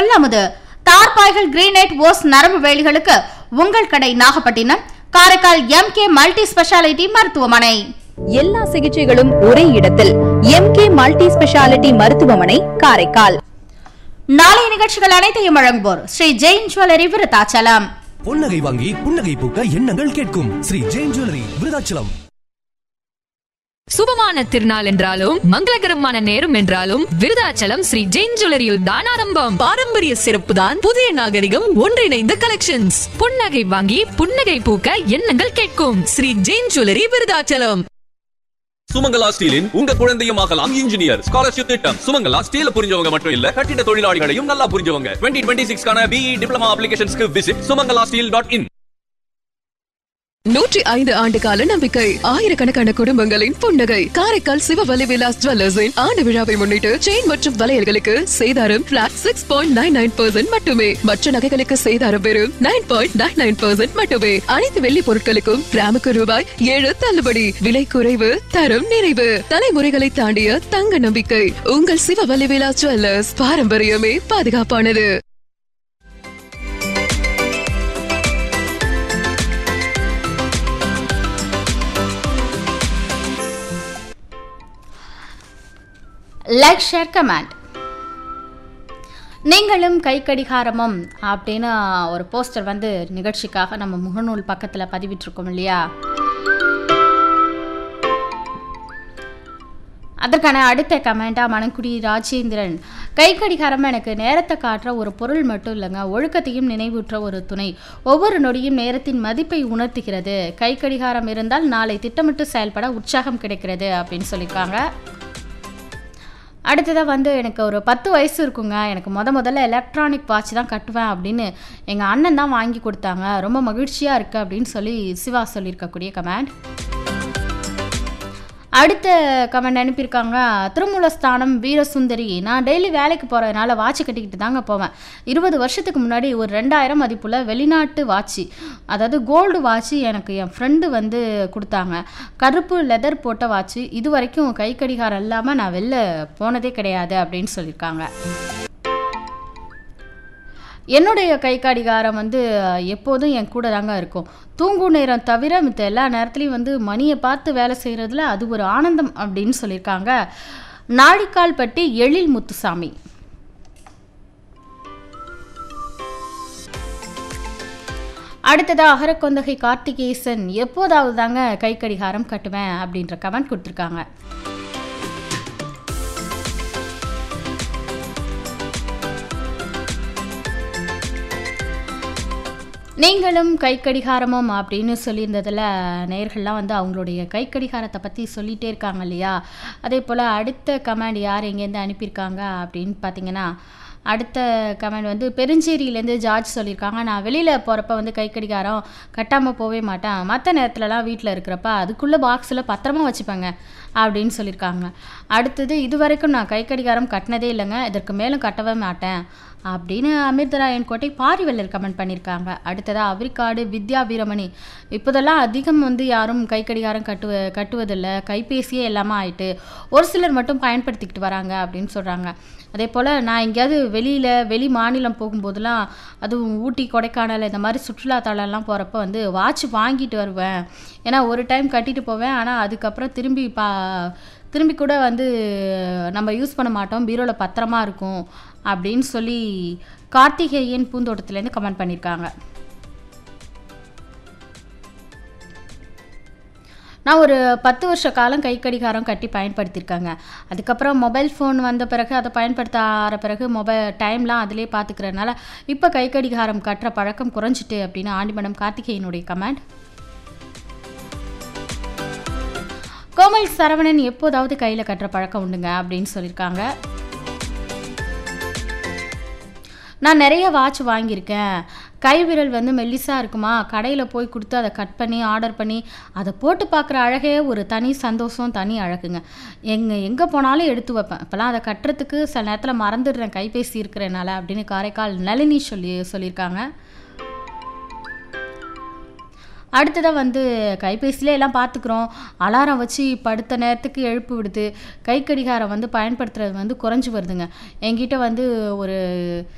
சொல்லமுது தார்பாய்கள் கிரீனைட் ஓஸ் நரம்பு வேலிகளுக்கு உங்கள் கடை Nagapattinam Karaikal M K multi speciality மருத்துவமனை எல்லா சிகிச்சைகளும் ஒரே இடத்தில் எம்கே மல்டி ஸ்பெஷாலிட்டி மருத்துவமனை காரைக்கால் நாளைய நிகழ்ச்சிகள் அனைத்தையும் வழங்குவோர் ஸ்ரீ ஜெயின் ஜுவல்லரி விருத்தாச்சலம் பொன்னகை வாங்கி புன்னகை பூக்க எண்ணங்கள் கேட்கும் ஸ்ரீ ஜெயின் ஜுவல்லரி விருதாச்சலம் சுபமான திருநாள் என்றாலும் மங்களகரமான நேரம் என்றாலும் விருதாச்சலம் ஸ்ரீ ஜெயின் ஜுவல்லரியில் தான் ஆரம்பம் பாரம்பரிய சிறப்பு தான் புதிய நாகரிகம் ஒன்றிணைந்த கலெக்ஷன்ஸ் புன்னகை வாங்கி புன்னகை பூக்க எண்ணங்கள் கேட்கும் ஸ்ரீ ஜெயின் ஜுவல்லரி விருதாச்சலம் சுமங்கலா ஸ்டீலின் உங்க குழந்தையும் ஆகலாம் இன்ஜினியர் ஸ்காலர்ஷிப் திட்டம் சுமங்கலா ஸ்டீல புரிஞ்சவங்க மட்டும் இல்ல கட்டிட தொழிலாளிகளையும் நல்லா புரிஞ்சவங்க டுவெண்ட்டி டுவெண்ட்டி சிக்ஸ்க்கான பிஇ டிப்ளமா அப்ளிகேஷன்ஸ்க்கு visit Sumangala steel dot in நூற்றி ஐந்து ஆண்டு கால நம்பிக்கை ஆயிரக்கணக்கான குடும்பங்களின் புன்னகை காரைக்கால் சிவவலி விலாஸ் ஜுவல்லர்ஸின் ஆண்டு விழாவை முன்னிட்டு செயின் மற்றும் வளையல்களுக்கு சேதாரம் flat six point nine nine percent மட்டுமே மற்ற நகைகளுக்கு சேதாரம் வெறும் nine point nine nine percent மட்டுமே அனைத்து வெள்ளி பொருட்களுக்கும் கிராமுக்கு ரூபாய் ஏழு தள்ளுபடி விலை குறைவு தரம் நிறைவு தலைமுறைகளை தாண்டிய தங்க நம்பிக்கை உங்கள் சிவவலி விலாஸ் ஜுவல்லர்ஸ் பாரம்பரியமே பாதுகாப்பானது லைக் ஷேர் கமெண்ட் நீங்களும் கை கடிகாரமும் அப்படின்னு ஒரு போஸ்டர் வந்து நிகழ்ச்சிக்காக நம்ம முகநூல் பக்கத்தில் பதிவிட்டிருக்கோம் இல்லையா அதற்கான அடுத்த கமெண்ட்டாக மணக்குடி ராஜேந்திரன் கை கடிகாரம் எனக்கு நேரத்தை காட்டுற ஒரு பொருள் மட்டும் இல்லைங்க ஒழுக்கத்தையும் நினைவூற்ற ஒரு துணை ஒவ்வொரு நொடியும் நேரத்தின் மதிப்பை உணர்த்துகிறது கை கடிகாரம் இருந்தால் நாளை திட்டமிட்டு செயல்பட உற்சாகம் கிடைக்கிறது அப்படின்னு சொல்லியிருக்காங்க அடுத்ததாக வந்து எனக்கு ஒரு பத்து வயசு இருக்குங்க எனக்கு முத முதல்ல எலக்ட்ரானிக் வாட்ச் தான் கட்டுவேன் அப்படின்னு எங்கள் அண்ணன் தான் வாங்கி கொடுத்தாங்க ரொம்ப மகிழ்ச்சியாக இருக்குது அப்படின்னு சொல்லி சிவா சொல்லியிருக்கக்கூடிய கமெண்ட் அடுத்த கமெண்ட் அனுப்பியிருக்காங்க திருமூலஸ்தானம் வீரசுந்தரி நான் டெய்லி வேலைக்கு போகிறதுனால வாட்ச் கட்டிக்கிட்டு தாங்க போவேன் இருபது வருஷத்துக்கு முன்னாடி ஒரு ரெண்டாயிரம் மதிப்புள்ள வெளிநாட்டு வாட்சி அதாவது கோல்டு வாட்சி எனக்கு என் ஃப்ரெண்டு வந்து கொடுத்தாங்க கருப்பு லெதர் போட்ட வாட்சி இது வரைக்கும் கை கடிகாரம் இல்லாமல் நான் வெளில போனதே கிடையாது அப்படின்னு சொல்லியிருக்காங்க என்னுடைய கை கடிகாரம் வந்து எப்போதும் என் கூட தாங்க இருக்கும் தூங்கும் நேரம் தவிர மித்த எல்லா நேரத்துலையும் வந்து மணியை பார்த்து வேலை செய்கிறதுல அது ஒரு ஆனந்தம் அப்படின்னு சொல்லியிருக்காங்க நாடிக்கால் பட்டி எழில் முத்துசாமி அடுத்ததா அகரக்கொந்தகை கார்த்திகேசன் எப்போதாவது தாங்க கை கடிகாரம் கட்டுவேன் அப்படின்ற கமெண்ட் கொடுத்துருக்காங்க நீங்களும் கை கடிகாரமும் அப்படின்னு சொல்லியிருந்ததில் நேர்கள்லாம் வந்து அவங்களுடைய கை கடிகாரத்தை பற்றி சொல்லிகிட்டே இருக்காங்க இல்லையா அதே போல் அடுத்த கமெண்ட் யார் எங்கேருந்து அனுப்பியிருக்காங்க அப்படின்னு பார்த்தீங்கன்னா அடுத்த கமெண்ட் வந்து பெருஞ்சேரியிலேருந்து ஜார்ஜ் சொல்லியிருக்காங்க நான் வெளியில் போகிறப்ப வந்து கை கடிகாரம் கட்டாமல் போகவே மாட்டேன் மற்ற நேரத்துலலாம் வீட்டில் இருக்கிறப்ப அதுக்குள்ளே பாக்ஸில் பத்திரமா வச்சுப்பேங்க அப்படின்னு சொல்லியிருக்காங்க அடுத்தது இது வரைக்கும் நான் கை கடிகாரம் கட்டினதே இல்லைங்க இதற்கு மேலும் கட்டவே மாட்டேன் அப்படின்னு அமிர்தராயன் கோட்டை பாரிவெல்லர் கமெண்ட் பண்ணியிருக்காங்க அடுத்ததாக அவிரிக்காடு வித்யா வீரமணி இப்போதெல்லாம் அதிகம் வந்து யாரும் கை கடிகாரம் கட்டுவ கட்டுவதில்லை கைபேசியே எல்லாமே ஆயிட்டு ஒரு சிலர் மட்டும் பயன்படுத்திக்கிட்டு வராங்க அப்படின்னு சொல்கிறாங்க அதே போல் நான் எங்கேயாவது வெளியில் வெளி மாநிலம் போகும்போதெல்லாம் அதுவும் ஊட்டி கொடைக்கானல் இந்த மாதிரி சுற்றுலாத்தலம்லாம் போகிறப்ப வந்து வாட்ச் வாங்கிட்டு வருவேன் ஏன்னா ஒரு டைம் கட்டிட்டு போவேன் ஆனால் அதுக்கப்புறம் திரும்பி பா திரும்பி கூட வந்து நம்ம யூஸ் பண்ண மாட்டோம் பீரோவில் பத்திரமா இருக்கும் அப்படின்னு சொல்லி கார்த்திகேயன் பூந்தோட்டத்துலேருந்து கமெண்ட் பண்ணியிருக்காங்க நான் ஒரு பத்து வருஷ காலம் கை கடிகாரம் கட்டி பயன்படுத்தியிருக்காங்க அதுக்கப்புறம் மொபைல் ஃபோன் வந்த பிறகு அதை பயன்படுத்த ஆற பிறகு மொபைல் டைம்லாம் அதிலே பார்த்துக்கிறதுனால இப்போ கை கடிகாரம் கட்டுற பழக்கம் குறைஞ்சிட்டு அப்படின்னு ஆண்டிமடம் கார்த்திகேயனுடைய கமெண்ட் கோமல் சரவணன் எப்போதாவது கையில் கட்டுற பழக்கம் உண்டுங்க அப்படின்னு சொல்லியிருக்காங்க நான் நிறைய வாட்ச் வாங்கியிருக்கேன் கை விரல் வந்து மெல்லிஸாக இருக்குமா கடையில் போய் கொடுத்து அதை கட் பண்ணி ஆர்டர் பண்ணி அதை போட்டு பார்க்குற அழகே ஒரு தனி சந்தோஷம் தனி அழகுங்க எங்கே எங்கே போனாலும் எடுத்து வைப்பேன் இப்போலாம் அதை கட்டுறதுக்கு சில நேரத்தில் மறந்துடுறேன் கைபேசி இருக்கிறனால அப்படின்னு காரைக்கால் நளினி சொல்லி சொல்லியிருக்காங்க அடுத்ததாக வந்து கைபேசியிலே எல்லாம் பார்த்துக்குறோம் அலாரம் வச்சு படுத்த நேரத்துக்கு எழுப்பு விடுது கை கடிகாரம் வந்து பயன்படுத்துறது வந்து குறைஞ்சி வருதுங்க என்கிட்ட வந்து ஒரு